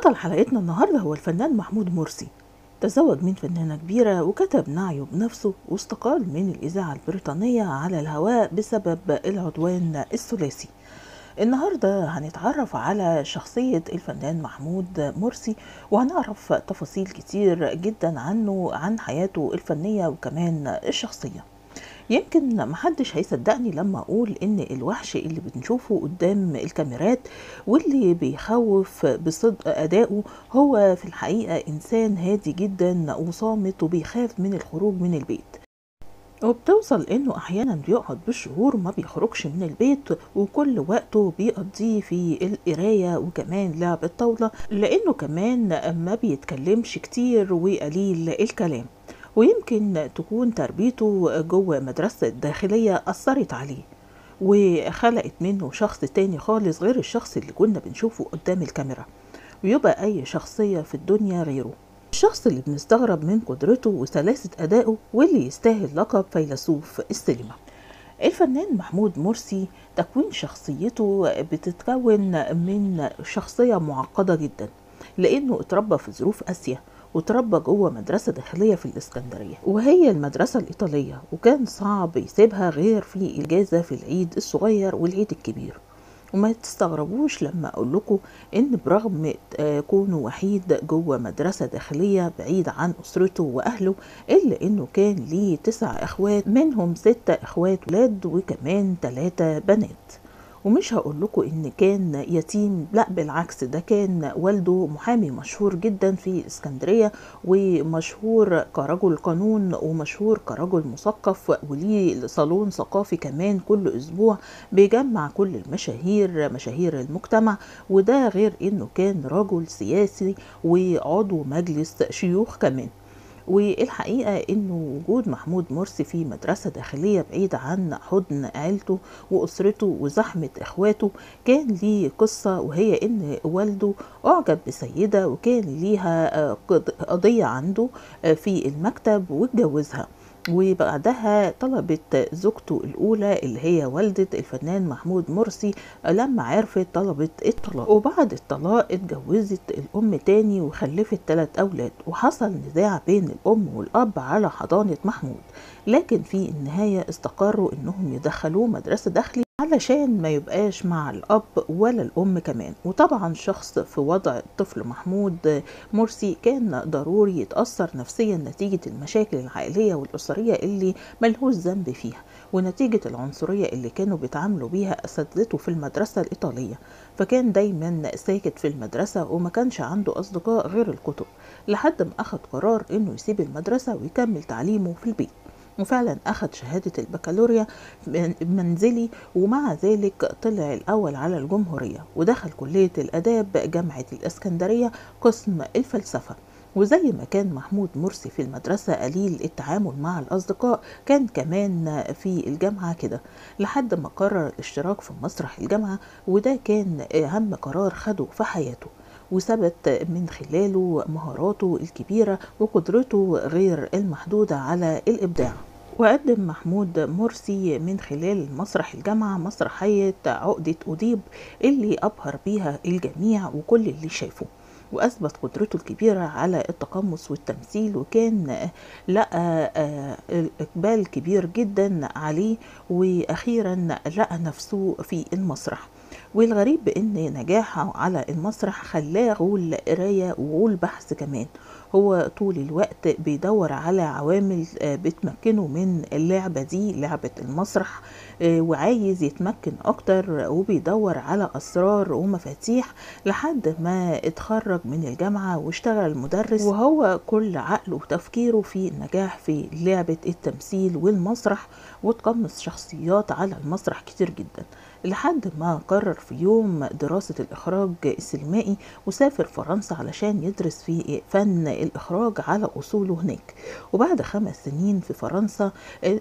بطل حلقتنا النهاردة هو الفنان محمود مرسي تزوج من فنانة كبيرة وكتب نعيه بنفسه واستقال من الإذاعة البريطانية على الهواء بسبب العدوان الثلاثي النهاردة هنتعرف على شخصية الفنان محمود مرسي وهنعرف تفاصيل كتير جدا عنه عن حياته الفنية وكمان الشخصية يمكن محدش هيصدقني لما اقول ان الوحش اللي بنشوفه قدام الكاميرات واللي بيخوف بصدق ادائه هو في الحقيقة انسان هادي جدا وصامت وبيخاف من الخروج من البيت وبتوصل انه احيانا بيقعد بالشهور ما بيخرجش من البيت وكل وقته بيقضيه في القراية وكمان لعب الطاولة لانه كمان ما بيتكلمش كتير وقليل الكلام ويمكن تكون تربيته جوه مدرسة داخلية أثرت عليه وخلقت منه شخص تاني خالص غير الشخص اللي كنا بنشوفه قدام الكاميرا ويبقى أي شخصية في الدنيا غيره الشخص اللي بنستغرب من قدرته وسلاسة أدائه واللي يستاهل لقب فيلسوف السينما الفنان محمود مرسي تكوين شخصيته بتتكون من شخصية معقدة جدا لأنه اتربى في ظروف آسيا وتربى جوه مدرسة داخلية في الإسكندرية وهي المدرسة الإيطالية وكان صعب يسيبها غير في الإجازة في العيد الصغير والعيد الكبير وما تستغربوش لما اقول لكم ان برغم كونه وحيد جوه مدرسه داخليه بعيد عن اسرته واهله الا انه كان ليه تسع اخوات منهم ستة اخوات ولاد وكمان ثلاثة بنات ومش هقول لكم ان كان يتيم لا بالعكس ده كان والده محامي مشهور جدا في اسكندريه ومشهور كرجل قانون ومشهور كرجل مثقف وليه صالون ثقافي كمان كل اسبوع بيجمع كل المشاهير مشاهير المجتمع وده غير انه كان رجل سياسي وعضو مجلس شيوخ كمان والحقيقة انه وجود محمود مرسي في مدرسة داخلية بعيدة عن حضن عيلته واسرته وزحمة اخواته كان ليه قصة وهي ان والده اعجب بسيدة وكان ليها قضية عنده في المكتب واتجوزها وبعدها طلبت زوجته الأولى اللي هي والدة الفنان محمود مرسي لما عرفت طلبت الطلاق وبعد الطلاق اتجوزت الأم تاني وخلفت ثلاث أولاد وحصل نزاع بين الأم والأب على حضانة محمود لكن في النهاية استقروا إنهم يدخلوه مدرسة داخلي علشان ما يبقاش مع الأب ولا الأم كمان وطبعا شخص في وضع الطفل محمود مرسي كان ضروري يتأثر نفسيا نتيجة المشاكل العائلية والأسرية اللي ملهوش ذنب فيها ونتيجة العنصرية اللي كانوا بيتعاملوا بيها أساتذته في المدرسة الإيطالية فكان دايما ساكت في المدرسة وما كانش عنده أصدقاء غير الكتب لحد ما أخد قرار إنه يسيب المدرسة ويكمل تعليمه في البيت وفعلا أخذ شهادة البكالوريا منزلي ومع ذلك طلع الأول على الجمهورية ودخل كلية الآداب جامعة الإسكندرية قسم الفلسفة وزي ما كان محمود مرسي في المدرسة قليل التعامل مع الأصدقاء كان كمان في الجامعة كده لحد ما قرر الاشتراك في مسرح الجامعة وده كان أهم قرار خده في حياته وثبت من خلاله مهاراته الكبيرة وقدرته غير المحدودة على الإبداع وقدم محمود مرسي من خلال مسرح الجامعة مسرحية عقدة أديب اللي أبهر بيها الجميع وكل اللي شافه وأثبت قدرته الكبيرة على التقمص والتمثيل وكان لقى إقبال كبير جدا عليه وأخيرا لقى نفسه في المسرح والغريب بان نجاحه على المسرح خلاه غول قرايه وغول بحث كمان هو طول الوقت بيدور على عوامل بتمكنه من اللعبة دي لعبة المسرح وعايز يتمكن أكتر وبيدور على أسرار ومفاتيح لحد ما اتخرج من الجامعة واشتغل مدرس وهو كل عقله وتفكيره في النجاح في لعبة التمثيل والمسرح وتقمص شخصيات على المسرح كتير جدا لحد ما قرر في يوم دراسة الإخراج السينمائي وسافر فرنسا علشان يدرس في فن الإخراج على أصوله هناك وبعد خمس سنين في فرنسا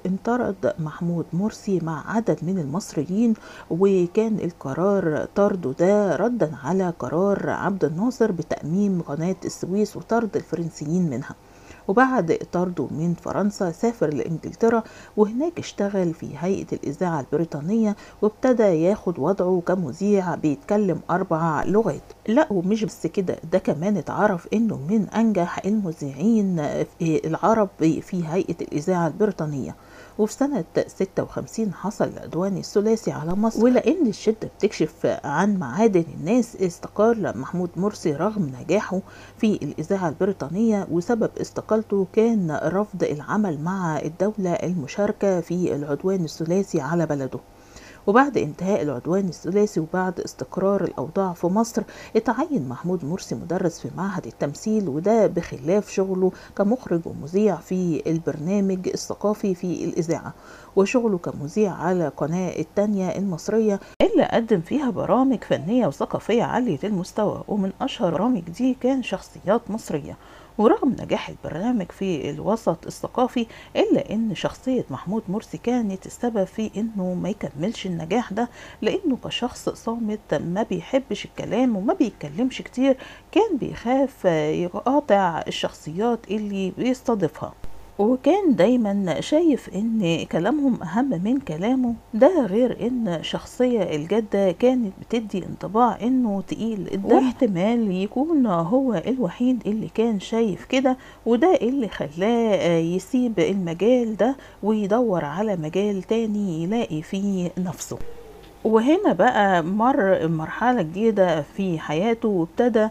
انطرد محمود مرسي مع عدد من المصريين وكان القرار طرده ده ردا على قرار عبد الناصر بتأميم قناة السويس وطرد الفرنسيين منها وبعد طرده من فرنسا سافر لإنجلترا وهناك اشتغل في هيئة الإذاعة البريطانية وابتدى ياخد وضعه كمذيع بيتكلم أربع لغات لا ومش بس كده ده كمان اتعرف انه من انجح المذيعين العرب في هيئة الإذاعة البريطانية وفي سنة 56 حصل العدوان الثلاثي على مصر ولأن الشدة بتكشف عن معادن الناس استقال محمود مرسي رغم نجاحه في الإذاعة البريطانية وسبب استقالته كان رفض العمل مع الدولة المشاركة في العدوان الثلاثي على بلده وبعد انتهاء العدوان الثلاثي وبعد استقرار الأوضاع في مصر اتعين محمود مرسي مدرس في معهد التمثيل وده بخلاف شغله كمخرج ومذيع في البرنامج الثقافي في الإذاعة وشغله كمذيع على قناة التانية المصرية اللي قدم فيها برامج فنية وثقافية عالية المستوى ومن أشهر برامج دي كان شخصيات مصرية ورغم نجاح البرنامج في الوسط الثقافي إلا إن شخصية محمود مرسي كانت السبب في إنه ما يكملش النجاح ده لأنه كشخص صامت ما بيحبش الكلام وما بيتكلمش كتير كان بيخاف يقاطع الشخصيات اللي بيستضيفها وكان دايما شايف ان كلامهم اهم من كلامه ده غير ان شخصية الجدة كانت بتدي انطباع انه تقيل الدم واحتمال يكون هو الوحيد اللي كان شايف كده وده اللي خلاه يسيب المجال ده ويدور على مجال تاني يلاقي فيه نفسه وهنا بقى مر مرحلة جديدة في حياته وابتدى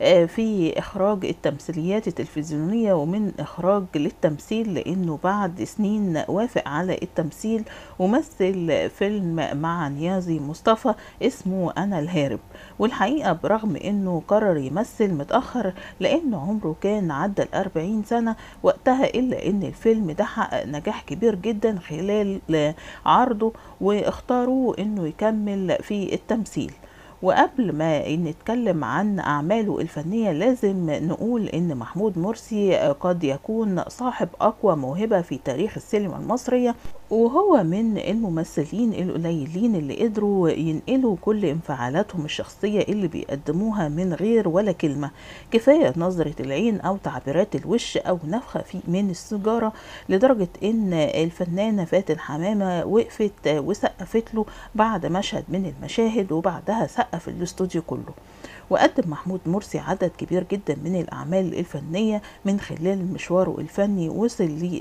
في إخراج التمثيليات التلفزيونية ومن إخراج للتمثيل لأنه بعد سنين وافق على التمثيل ومثل فيلم مع نيازي مصطفى اسمه أنا الهارب والحقيقة برغم أنه قرر يمثل متأخر لأن عمره كان عدى الأربعين سنة وقتها إلا أن الفيلم ده حقق نجاح كبير جدا خلال عرضه واختاروا أنه يكمل في التمثيل وقبل ما نتكلم عن أعماله الفنية لازم نقول إن محمود مرسي قد يكون صاحب أقوى موهبة في تاريخ السينما المصرية وهو من الممثلين القليلين اللي قدروا ينقلوا كل انفعالاتهم الشخصية اللي بيقدموها من غير ولا كلمة كفاية نظرة العين أو تعبيرات الوش أو نفخة في من السيجارة لدرجة إن الفنانة فاتن حمامة وقفت وسقفت له بعد مشهد من المشاهد وبعدها سقف الاستوديو كله وقدم محمود مرسي عدد كبير جدا من الأعمال الفنية من خلال مشواره الفني وصل ل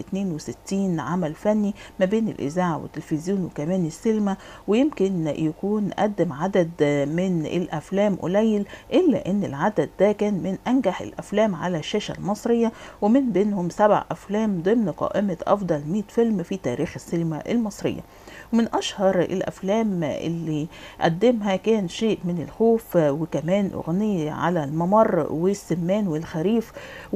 62 عمل فني ما بين الإذاعة والتلفزيون وكمان السينما ويمكن يكون قدم عدد من الأفلام قليل إلا أن العدد ده كان من أنجح الأفلام على الشاشة المصرية ومن بينهم سبع أفلام ضمن قائمة أفضل 100 فيلم في تاريخ السينما المصرية ومن أشهر الأفلام اللي قدمها كان شيء من الخوف وكمان أغنية على الممر والسمان والخريف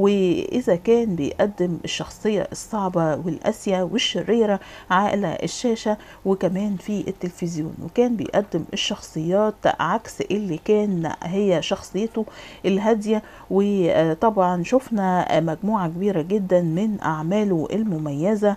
وإذا كان بيقدم الشخصية الصعبة والقاسية والشريرة على الشاشة وكمان في التلفزيون وكان بيقدم الشخصيات عكس اللي كان هي شخصيته الهادية وطبعا شفنا مجموعة كبيرة جدا من أعماله المميزة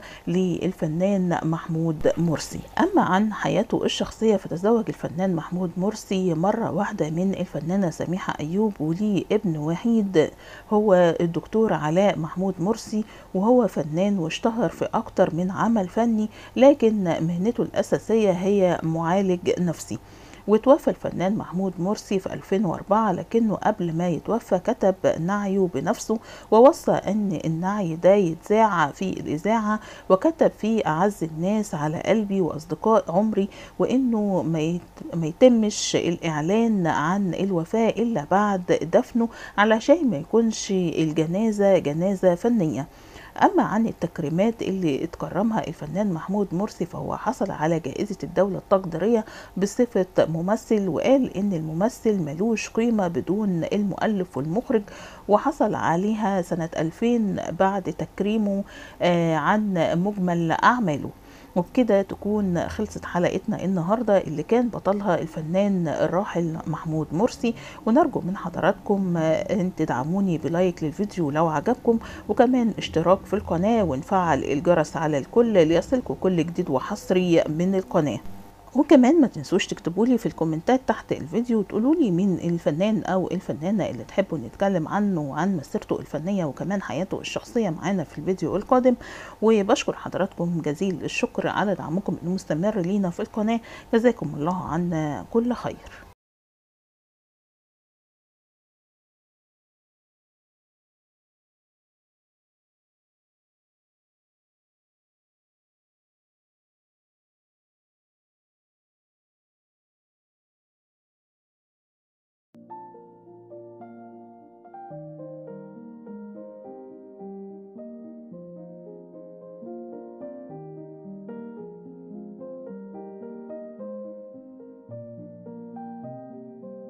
للفنان محمود مرسي أما عن حياته الشخصية فتزوج الفنان محمود مرسي مرة واحدة من الفنانة سميحة أيوب وليه ابن وحيد هو الدكتور علاء محمود مرسي وهو فنان واشتهر في أكتر من عمل فني لكن مهنته الأساسية هي معالج نفسي وتوفى الفنان محمود مرسي في 2004 لكنه قبل ما يتوفى كتب نعيه بنفسه ووصى ان النعي ده يتذاع في الاذاعه وكتب فيه اعز الناس على قلبي واصدقاء عمري وانه ما يتمش الاعلان عن الوفاه الا بعد دفنه علشان ما يكونش الجنازه جنازه فنيه أما عن التكريمات اللي اتكرمها الفنان محمود مرسي فهو حصل على جائزة الدولة التقديرية بصفة ممثل وقال إن الممثل ملوش قيمة بدون المؤلف والمخرج وحصل عليها سنة 2000 بعد تكريمه عن مجمل أعماله وبكده تكون خلصت حلقتنا النهارده اللي كان بطلها الفنان الراحل محمود مرسي ونرجو من حضراتكم ان تدعموني بلايك للفيديو لو عجبكم وكمان اشتراك في القناه ونفعل الجرس على الكل ليصلكم كل جديد وحصري من القناه وكمان ما تنسوش تكتبوا لي في الكومنتات تحت الفيديو وتقولوا لي مين الفنان او الفنانة اللي تحبوا نتكلم عنه وعن مسيرته الفنية وكمان حياته الشخصية معانا في الفيديو القادم وبشكر حضراتكم جزيل الشكر على دعمكم المستمر لينا في القناة جزاكم الله عنا كل خير